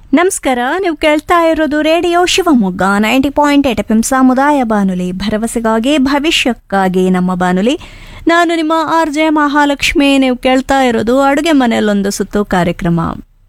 ನಮಸ್ಕಾರ ನೀವು ಕೇಳ್ತಾ ಇರೋದು radio Shivamogga ninety point eight F M ಸಮುದಾಯ ಬಾನುಲಿ ಭರವಸೆಗಾಗಿ ಭವಿಷ್ಯಕ್ಕಾಗಿ ನಮ್ಮ ಬಾನುಲಿ ನಾನು ನಿಮ್ಮ ಆರ್ ಜೆ ಮಹಾಲಕ್ಷ್ಮಿ ನೀವು ಕೇಳ್ತಾ ಇರೋದು ಅಡುಗೆ ಮನೆಯಲ್ಲೊಂದು ಸುತ್ತು ಕಾರ್ಯಕ್ರಮ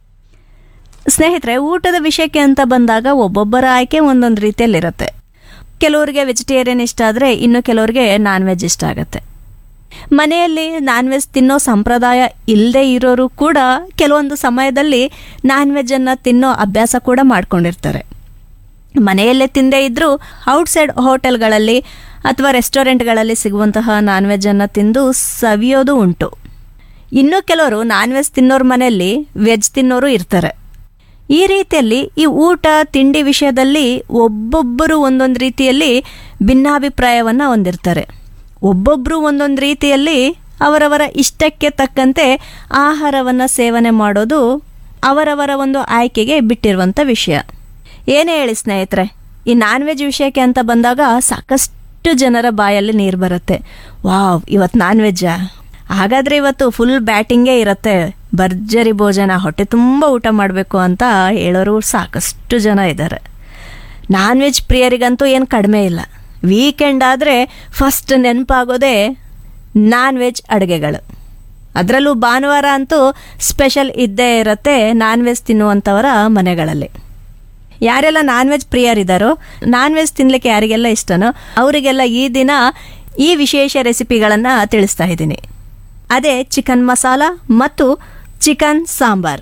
ಸ್ನೇಹಿತರೆ ಊಟದ ವಿಷಯಕ್ಕೆ ಅಂತ ಬಂದಾಗ ಒಬ್ಬೊಬ್ಬರ ಆಯ್ಕೆ ಒಂದೊಂದು ರೀತಿಯಲ್ಲಿರುತ್ತೆ ಕೆಲವರಿಗೆ ವೆಜಿಟೇರಿಯನ್ ಇಷ್ಟ ಆದರೆ ಇನ್ನು ಕೆಲವರಿಗೆ ನಾನ್ ವೆಜ್ ಇಷ್ಟ ಆಗುತ್ತೆ ಮನೆಯಲ್ಲಿ ನಾನ್ ವೆಜ್ ತಿನ್ನೋ ಸಂಪ್ರದಾಯ ಇಲ್ಲದೆ ಇರೋರು ಕೂಡ ಕೆಲವೊಂದು ಸಮಯದಲ್ಲಿ ನಾನ್ ವೆಜ್ಜನ್ನು ತಿನ್ನೋ ಅಭ್ಯಾಸ ಕೂಡ ಮಾಡ್ಕೊಂಡಿರ್ತಾರೆ ಮನೆಯಲ್ಲೇ ತಿಂದೇ ಇದ್ದರೂ ಔಟ್ಸೈಡ್ ಹೋಟೆಲ್ಗಳಲ್ಲಿ ಅಥವಾ ರೆಸ್ಟೋರೆಂಟ್ಗಳಲ್ಲಿ ಸಿಗುವಂತಹ ನಾನ್ ವೆಜ್ಜನ್ನು ತಿಂದು ಸವಿಯೋದು ಉಂಟು ಇನ್ನು ಕೆಲವರು ನಾನ್ ವೆಜ್ ತಿನ್ನೋರ ಮನೆಯಲ್ಲಿ ವೆಜ್ ತಿನ್ನೋರು ಇರ್ತಾರೆ ಈ ರೀತಿಯಲ್ಲಿ ಈ ಊಟ ತಿಂಡಿ ವಿಷಯದಲ್ಲಿ ಒಬ್ಬೊಬ್ಬರು ಒಂದೊಂದು ರೀತಿಯಲ್ಲಿ ಭಿನ್ನಾಭಿಪ್ರಾಯವನ್ನು ಹೊಂದಿರ್ತಾರೆ ಒಬ್ಬೊಬ್ಬರು ಒಂದೊಂದು ರೀತಿಯಲ್ಲಿ ಅವರವರ ಇಷ್ಟಕ್ಕೆ ತಕ್ಕಂತೆ ಆಹಾರವನ್ನು ಸೇವನೆ ಮಾಡೋದು ಅವರವರ ಒಂದು ಆಯ್ಕೆಗೆ ಬಿಟ್ಟಿರುವಂಥ ವಿಷಯ ಏನೇ ಹೇಳಿ ಸ್ನೇಹಿತರೆ ಈ ನಾನ್ ವೆಜ್ ವಿಷಯಕ್ಕೆ ಅಂತ ಬಂದಾಗ ಸಾಕಷ್ಟು ಜನರ ಬಾಯಲ್ಲಿ ನೀರು ಬರುತ್ತೆ ವಾವ್ ಇವತ್ತು ನಾನ್ ವೆಜ್ಜಾ ಹಾಗಾದರೆ ಇವತ್ತು ಫುಲ್ ಬ್ಯಾಟಿಂಗೇ ಇರುತ್ತೆ ಭರ್ಜರಿ ಭೋಜನ ಹೊಟ್ಟೆ ತುಂಬ ಊಟ ಮಾಡಬೇಕು ಅಂತ ಹೇಳೋರು ಸಾಕಷ್ಟು ಜನ ಇದ್ದಾರೆ ನಾನ್ ವೆಜ್ ಪ್ರಿಯರಿಗಂತೂ ಏನು ಕಡಿಮೆ ಇಲ್ಲ ವೀಕೆಂಡ್ ಆದರೆ ಫಸ್ಟ್ ನೆನಪಾಗೋದೇ ನಾನ್ ವೆಜ್ ಅಡುಗೆಗಳು ಅದರಲ್ಲೂ ಭಾನುವಾರ ಅಂತೂ ಸ್ಪೆಷಲ್ ಇದ್ದೇ ಇರುತ್ತೆ ನಾನ್ ವೆಜ್ ತಿನ್ನುವಂಥವರ ಮನೆಗಳಲ್ಲಿ ಯಾರೆಲ್ಲ ನಾನ್ ವೆಜ್ ಪ್ರಿಯರಿದ್ದಾರೋ ನಾನ್ ವೆಜ್ ತಿನ್ನಲಿಕ್ಕೆ ಯಾರಿಗೆಲ್ಲ ಇಷ್ಟನೋ ಅವರಿಗೆಲ್ಲ ಈ ದಿನ ಈ ವಿಶೇಷ ರೆಸಿಪಿಗಳನ್ನು ತಿಳಿಸ್ತಾ ಇದ್ದೀನಿ ಅದೇ ಚಿಕನ್ ಮಸಾಲ ಮತ್ತು ಚಿಕನ್ ಸಾಂಬಾರ್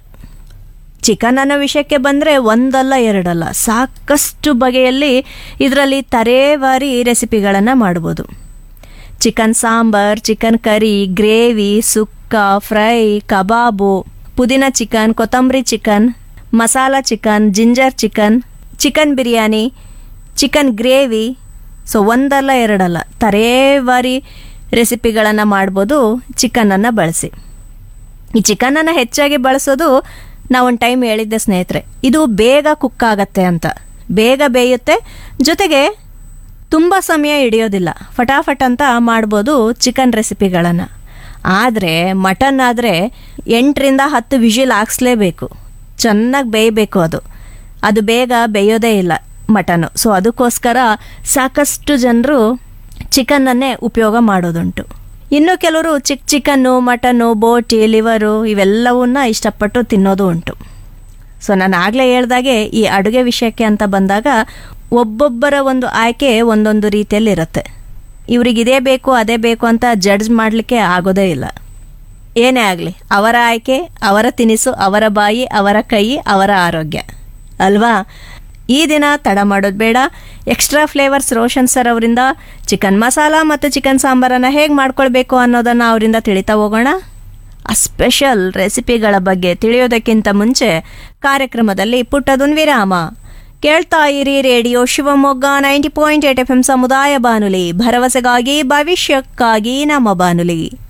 ಚಿಕನ್ ಅನ್ನೋ ವಿಷಯಕ್ಕೆ ಬಂದರೆ ಒಂದಲ್ಲ ಎರಡಲ್ಲ ಸಾಕಷ್ಟು ಬಗೆಯಲ್ಲಿ ಇದರಲ್ಲಿ ತರೇವಾರಿ ರೆಸಿಪಿಗಳನ್ನು ಮಾಡ್ಬೋದು chicken sambar chicken curry gravy ಸುಕ್ಕ ಫ್ರೈ ಕಬಾಬು ಪುದೀನ ಚಿಕನ್ ಕೊತ್ತಂಬರಿ chicken masala chicken ginger chicken chicken biryani chicken gravy so ಒಂದಲ್ಲ ಎರಡಲ್ಲ ತರೇವಾರಿ ರೆಸಿಪಿಗಳನ್ನು ಮಾಡ್ಬೋದು ಚಿಕನನ್ನು ಬಳಸಿ ಈ ಚಿಕನನ್ನು ಹೆಚ್ಚಾಗಿ ಬಳಸೋದು ನಾವು ಒಂದು ಟೈಮ್ ಹೇಳಿದ್ದೆ ಸ್ನೇಹಿತರೆ ಇದು ಬೇಗ ಕುಕ್ ಆಗತ್ತೆ ಅಂತ ಬೇಗ ಬೇಯುತ್ತೆ ಜೊತೆಗೆ ತುಂಬ ಸಮಯ ಹಿಡಿಯೋದಿಲ್ಲ ಫಟಾಫಟ್ ಅಂತ ಮಾಡ್ಬೋದು ಚಿಕನ್ ರೆಸಿಪಿಗಳನ್ನು ಆದರೆ ಮಟನ್ ಆದರೆ ಎಂಟರಿಂದ ಹತ್ತು ವಿಷಿಲ್ ಹಾಕ್ಸ್ಲೇಬೇಕು ಚೆನ್ನಾಗಿ ಬೇಯಬೇಕು ಅದು ಅದು ಬೇಗ ಬೇಯೋದೇ ಇಲ್ಲ ಮಟನ್ನು ಸೊ ಅದಕ್ಕೋಸ್ಕರ ಸಾಕಷ್ಟು ಜನರು ಚಿಕನ್ನನ್ನೇ ಉಪಯೋಗ ಮಾಡೋದುಂಟು ಇನ್ನು ಕೆಲವರು ಚಿಕ್ ಚಿಕನ್ನು ಮಟನ್ನು ಬೋಟಿ ಲಿವರು ಇವೆಲ್ಲವನ್ನ ಇಷ್ಟಪಟ್ಟು ತಿನ್ನೋದು ಉಂಟು ಸೊ ನಾನು ಆಗಲೇ ಹೇಳ್ದಾಗೆ ಈ ಅಡುಗೆ ವಿಷಯಕ್ಕೆ ಅಂತ ಬಂದಾಗ ಒಬ್ಬೊಬ್ಬರ ಒಂದು ಆಯ್ಕೆ ಒಂದೊಂದು ರೀತಿಯಲ್ಲಿ ಇರುತ್ತೆ ಇವ್ರಿಗೆ ಇದೇ ಬೇಕು ಅದೇ ಬೇಕು ಅಂತ ಜಡ್ಜ್ ಮಾಡಲಿಕ್ಕೆ ಆಗೋದೇ ಇಲ್ಲ ಏನೇ ಆಗಲಿ ಅವರ ಆಯ್ಕೆ ಅವರ ತಿನಿಸು ಅವರ ಬಾಯಿ ಅವರ ಕೈ ಅವರ ಆರೋಗ್ಯ ಅಲ್ವಾ ಈ ದಿನ ತಡ ಮಾಡೋದು ಬೇಡ ಎಕ್ಸ್ಟ್ರಾ ಫ್ಲೇವರ್ಸ್ ರೋಷನ್ ಸರ್ ಅವರಿಂದ ಚಿಕನ್ ಮಸಾಲ ಮತ್ತು ಚಿಕನ್ ಸಾಂಬಾರನ್ನು ಹೇಗೆ ಮಾಡ್ಕೊಳ್ಬೇಕು ಅನ್ನೋದನ್ನು ಅವರಿಂದ ತಿಳಿತಾ ಹೋಗೋಣ ಆ ಸ್ಪೆಷಲ್ ರೆಸಿಪಿಗಳ ಬಗ್ಗೆ ತಿಳಿಯೋದಕ್ಕಿಂತ ಮುಂಚೆ ಕಾರ್ಯಕ್ರಮದಲ್ಲಿ ಪುಟ್ಟದೊಂದು ವಿರಾಮ ಕೇಳ್ತಾ ಇರಿ radio Shivamogga ninety point eight F M ಸಮುದಾಯ ಬಾನುಲಿ ಭರವಸೆಗಾಗಿ ಭವಿಷ್ಯಕ್ಕಾಗಿ ನಮ್ಮ ಬಾನುಲಿ